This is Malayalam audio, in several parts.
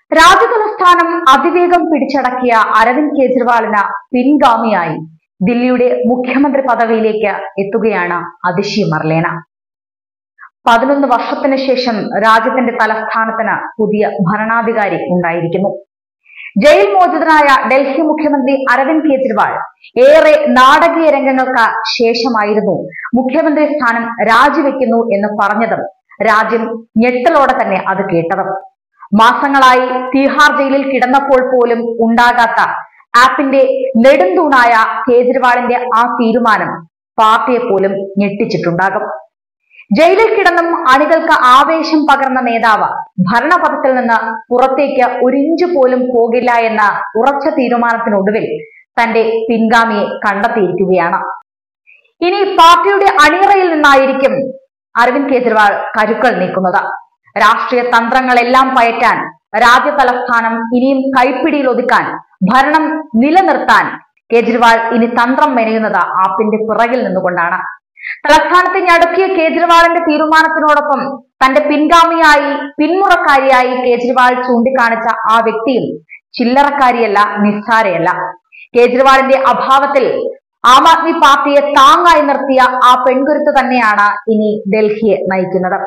രാജ്യതലസ്ഥാനം അതിവേഗം പിടിച്ചടക്കിയ അരവിന്ദ് കെജ്രിവാളിന് പിൻഗാമിയായി ദില്ലിയുടെ മുഖ്യമന്ത്രി പദവിയിലേക്ക് എത്തുകയാണ് അതിഷി മർലേന പതിനൊന്ന് വർഷത്തിന് ശേഷം രാജ്യത്തിന്റെ തലസ്ഥാനത്തിന് പുതിയ ഭരണാധികാരി ഉണ്ടായിരിക്കുന്നു ജയിൽ മോചിതനായ ഡൽഹി മുഖ്യമന്ത്രി അരവിന്ദ് കെജ്രിവാൾ ഏറെ നാടകീയ രംഗങ്ങൾക്ക് ശേഷമായിരുന്നു മുഖ്യമന്ത്രി സ്ഥാനം രാജിവെക്കുന്നു എന്ന് പറഞ്ഞതും രാജ്യം ഞെട്ടലോടെ തന്നെ അത് കേട്ടതും മാസങ്ങളായി തീഹാർ ജയിലിൽ കിടന്നപ്പോൾ പോലും ഉണ്ടാകാത്ത ആപ്പിന്റെ നെടുന്തൂണായ കേജ്രിവാളിന്റെ ആ തീരുമാനം പാർട്ടിയെ പോലും ഞെട്ടിച്ചിട്ടുണ്ടാകും ജയിലിൽ കിടന്നും അണികൾക്ക് ആവേശം പകർന്ന നേതാവ് ഭരണപഥത്തിൽ നിന്ന് പുറത്തേക്ക് ഒരിഞ്ചു പോലും പോകില്ല എന്ന ഉറച്ച തീരുമാനത്തിനൊടുവിൽ തന്റെ പിൻഗാമിയെ കണ്ടെത്തിയിരിക്കുകയാണ് ഇനി പാർട്ടിയുടെ അണിയറയിൽ നിന്നായിരിക്കും അരവിന്ദ് കെജ്രിവാൾ കരുക്കൾ നീക്കുന്നത് രാഷ്ട്രീയ തന്ത്രങ്ങളെല്ലാം പയറ്റാൻ രാജ്യ തലസ്ഥാനം ഇനിയും കൈപ്പിടിയിൽ ഒതുക്കാൻ ഭരണം നിലനിർത്താൻ കേജ്രിവാൾ ഇനി തന്ത്രം മെനയുന്നത് ആപ്പിന്റെ പിറകിൽ നിന്നുകൊണ്ടാണ് തലസ്ഥാനത്തെ ഞടുക്കിയ കേജ്രിവാളിന്റെ തീരുമാനത്തിനോടൊപ്പം തന്റെ പിൻഗാമിയായി പിന്മുറക്കാരിയായി കേജ്രിവാൾ ചൂണ്ടിക്കാണിച്ച ആ വ്യക്തിയും ചില്ലറക്കാരിയല്ല നിസ്സാരയല്ല കേജ്രിവാളിന്റെ അഭാവത്തിൽ ആം ആദ്മി പാർട്ടിയെ താങ്ങായി നിർത്തിയ ആ പെൺകുരുത്ത് തന്നെയാണ് ഇനി ഡൽഹിയെ നയിക്കുന്നത്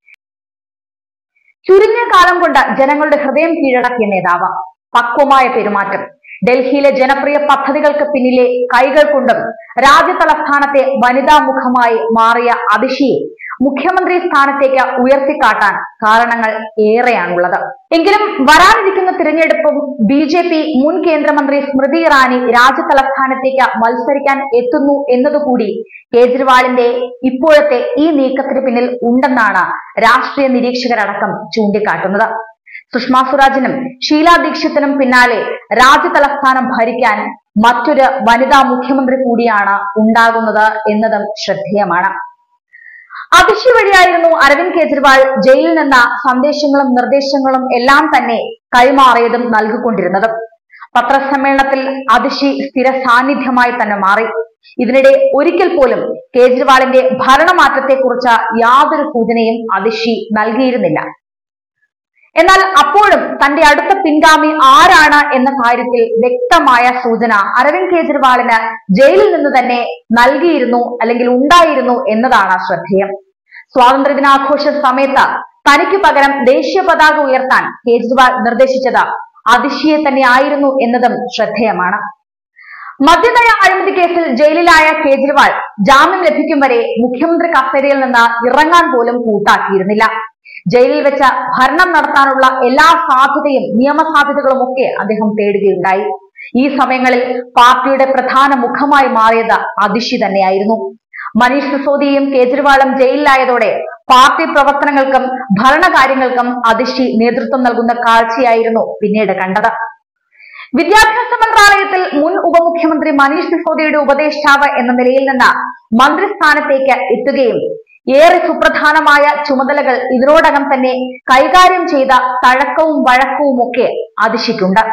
ചുരുങ്ങിയ കാലം കൊണ്ട് ജനങ്ങളുടെ ഹൃദയം കീഴടക്കിയ നേതാവ് പക്വമായ പെരുമാറ്റം ഡൽഹിയിലെ ജനപ്രിയ പദ്ധതികൾക്ക് പിന്നിലെ കൈകൾ കൊണ്ടും രാജ്യതലസ്ഥാനത്തെ വനിതാ മുഖമായി മാറിയ അതിഷിയെ മുഖ്യമന്ത്രി സ്ഥാനത്തേക്ക് ഉയർത്തിക്കാട്ടാൻ കാരണങ്ങൾ ഏറെയാണുള്ളത് എങ്കിലും വരാനിരിക്കുന്ന തിരഞ്ഞെടുപ്പും ബി ജെ പി മുൻ കേന്ദ്രമന്ത്രി സ്മൃതി ഇറാനി രാജ്യതലസ്ഥാനത്തേക്ക് മത്സരിക്കാൻ എത്തുന്നു എന്നതുകൂടി കേജ്രിവാളിന്റെ ഇപ്പോഴത്തെ ഈ നീക്കത്തിന് പിന്നിൽ ഉണ്ടെന്നാണ് രാഷ്ട്രീയ നിരീക്ഷകരടക്കം ചൂണ്ടിക്കാട്ടുന്നത് സുഷമ സ്വരാജിനും ഷീലാ ദീക്ഷിത്തിനും പിന്നാലെ രാജ്യതലസ്ഥാനം ഭരിക്കാൻ മറ്റൊരു വനിതാ മുഖ്യമന്ത്രി കൂടിയാണ് ഉണ്ടാകുന്നത് എന്നതും ശ്രദ്ധേയമാണ് അതിശി വഴിയായിരുന്നു അരവിന്ദ് കെജ്രിവാൾ ജയിലിൽ നിന്ന് സന്ദേശങ്ങളും നിർദ്ദേശങ്ങളും എല്ലാം തന്നെ കൈമാറിയതും നൽകിക്കൊണ്ടിരുന്നതും പത്രസമ്മേളനത്തിൽ അതിശി സ്ഥിര സാന്നിധ്യമായി തന്നെ മാറി ഇതിനിടെ ഒരിക്കൽ പോലും കേജ്രിവാളിന്റെ ഭരണമാറ്റത്തെക്കുറിച്ച് യാതൊരു സൂചനയും അതിഷി നൽകിയിരുന്നില്ല എന്നാൽ അപ്പോഴും തന്റെ അടുത്ത പിൻഗാമി ആരാണ് എന്ന കാര്യത്തിൽ വ്യക്തമായ സൂചന അരവിന്ദ് കെജ്രിവാളിന് ജയിലിൽ നിന്ന് തന്നെ നൽകിയിരുന്നു അല്ലെങ്കിൽ ഉണ്ടായിരുന്നു എന്നതാണ് ശ്രദ്ധേയം സ്വാതന്ത്ര്യദിനാഘോഷ സമയത്ത് തനിക്ക് പകരം ദേശീയ പതാക ഉയർത്താൻ കേജ്രിവാൾ നിർദ്ദേശിച്ചത് അതിശിയെ തന്നെ ആയിരുന്നു എന്നതും ശ്രദ്ധേയമാണ് മദ്യനയ അഴിമതി കേസിൽ ജയിലിലായ കേജ്രിവാൾ ജാമ്യം ലഭിക്കും വരെ മുഖ്യമന്ത്രി കസേരയിൽ നിന്ന് ഇറങ്ങാൻ പോലും കൂട്ടാക്കിയിരുന്നില്ല ജയിലിൽ വെച്ച് ഭരണം നടത്താനുള്ള എല്ലാ സാധ്യതയും നിയമസാധ്യതകളും ഒക്കെ അദ്ദേഹം തേടുകയുണ്ടായി ഈ സമയങ്ങളിൽ പാർട്ടിയുടെ പ്രധാന മുഖമായി മാറിയത് അതിഷി തന്നെയായിരുന്നു മനീഷ് സിസോദിയും കേജ്രിവാളും ജയിലിലായതോടെ പാർട്ടി പ്രവർത്തനങ്ങൾക്കും ഭരണകാര്യങ്ങൾക്കും അതിഷി നേതൃത്വം നൽകുന്ന കാഴ്ചയായിരുന്നു പിന്നീട് കണ്ടത് വിദ്യാഭ്യാസ മന്ത്രാലയത്തിൽ മുൻ ഉപമുഖ്യമന്ത്രി മനീഷ് സിസോദിയുടെ ഉപദേഷ്ടാവ് എന്ന നിലയിൽ നിന്ന് മന്ത്രിസ്ഥാനത്തേക്ക് എത്തുകയും ഏറെ സുപ്രധാനമായ ചുമതലകൾ ഇതിനോടകം തന്നെ കൈകാര്യം ചെയ്ത തഴക്കവും വഴക്കവും ഒക്കെ അതിശിക്കുണ്ട്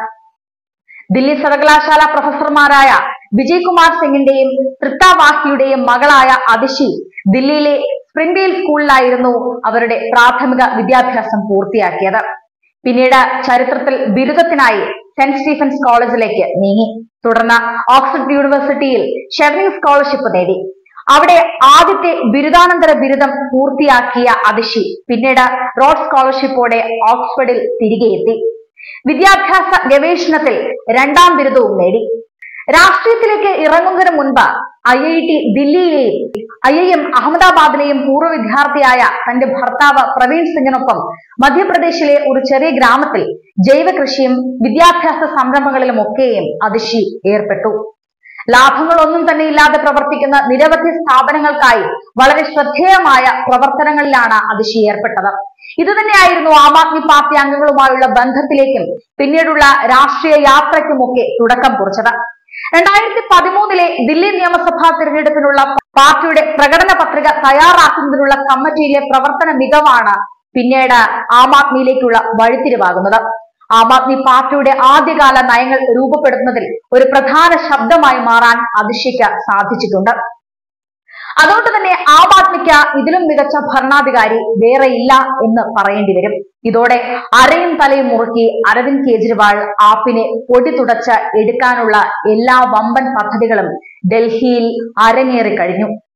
ദില്ലി സർവകലാശാല പ്രൊഫസർമാരായ വിജയ് കുമാർ സിംഗിന്റെയും തൃപ്ത വാഹിയുടെയും മകളായ അതിഷി ദില്ലിയിലെ സ്പ്രിംഗ്ഡീൽ സ്കൂളിലായിരുന്നു അവരുടെ പ്രാഥമിക വിദ്യാഭ്യാസം പൂർത്തിയാക്കിയത് പിന്നീട് ചരിത്രത്തിൽ ബിരുദത്തിനായി സെന്റ് സ്റ്റീഫൻസ് കോളേജിലേക്ക് നീങ്ങി തുടർന്ന് ഓക്സ്ഫോർഡ് യൂണിവേഴ്സിറ്റിയിൽ ഷെവറിംഗ് സ്കോളർഷിപ്പ് നേടി അവിടെ ആദ്യത്തെ ബിരുദാനന്തര ബിരുദം പൂർത്തിയാക്കിയ അതിഷി പിന്നീട് റോഡ് സ്കോളർഷിപ്പോടെ ഓക്സ്ഫോർഡിൽ തിരികെ എത്തി വിദ്യാഭ്യാസ ഗവേഷണത്തിൽ രണ്ടാം ബിരുദവും നേടി രാഷ്ട്രീയത്തിലേക്ക് ഇറങ്ങുന്നതിന് മുൻപ് ഐ ഐ ടി ദില്ലിയിലെയും ഐ ഐ എം അഹമ്മദാബാദിലെയും പൂർവ്വ വിദ്യാർത്ഥിയായ തന്റെ ഭർത്താവ് പ്രവീൺ സിംഗിനൊപ്പം മധ്യപ്രദേശിലെ ഒരു ചെറിയ ഗ്രാമത്തിൽ ജൈവ കൃഷിയും വിദ്യാഭ്യാസ സംരംഭങ്ങളിലും ഒക്കെയും അതിഷി ഏർപ്പെട്ടു ലാഭങ്ങളൊന്നും തന്നെ ഇല്ലാതെ പ്രവർത്തിക്കുന്ന നിരവധി സ്ഥാപനങ്ങൾക്കായി വളരെ ശ്രദ്ധേയമായ പ്രവർത്തനങ്ങളിലാണ് അതിഷി ഏർപ്പെട്ടത് ഇതുതന്നെയായിരുന്നു ആം ആദ്മി പാർട്ടി അംഗങ്ങളുമായുള്ള ബന്ധത്തിലേക്കും പിന്നീടുള്ള രാഷ്ട്രീയ യാത്രയ്ക്കുമൊക്കെ തുടക്കം കുറിച്ചത് രണ്ടായിരത്തി പതിമൂന്നിലെ ദില്ലി നിയമസഭാ തിരഞ്ഞെടുപ്പിനുള്ള പാർട്ടിയുടെ പ്രകടന പത്രിക തയ്യാറാക്കുന്നതിനുള്ള കമ്മിറ്റിയിലെ പ്രവർത്തന മികവാണ് പിന്നീട് ആം ആദ്മിയിലേക്കുള്ള വഴിത്തിരിവാകുന്നത് ആം ആദ്മി പാർട്ടിയുടെ ആദ്യകാല നയങ്ങൾ രൂപപ്പെടുത്തുന്നതിൽ ഒരു പ്രധാന ശബ്ദമായി മാറാൻ അതിശയ്ക്ക് സാധിച്ചിട്ടുണ്ട് അതുകൊണ്ട് തന്നെ ആം ആദ്മിക്ക് ഇതിലും മികച്ച ഭരണാധികാരി വേറെ ഇല്ല എന്ന് പറയേണ്ടി വരും ഇതോടെ അരയും തലയും മുറുക്കി അരവിന്ദ് കെജ്രിവാൾ ആപ്പിനെ പൊടി തുടച്ച് എടുക്കാനുള്ള എല്ലാ വമ്പൻ പദ്ധതികളും ഡൽഹിയിൽ അരങ്ങേറി കഴിഞ്ഞു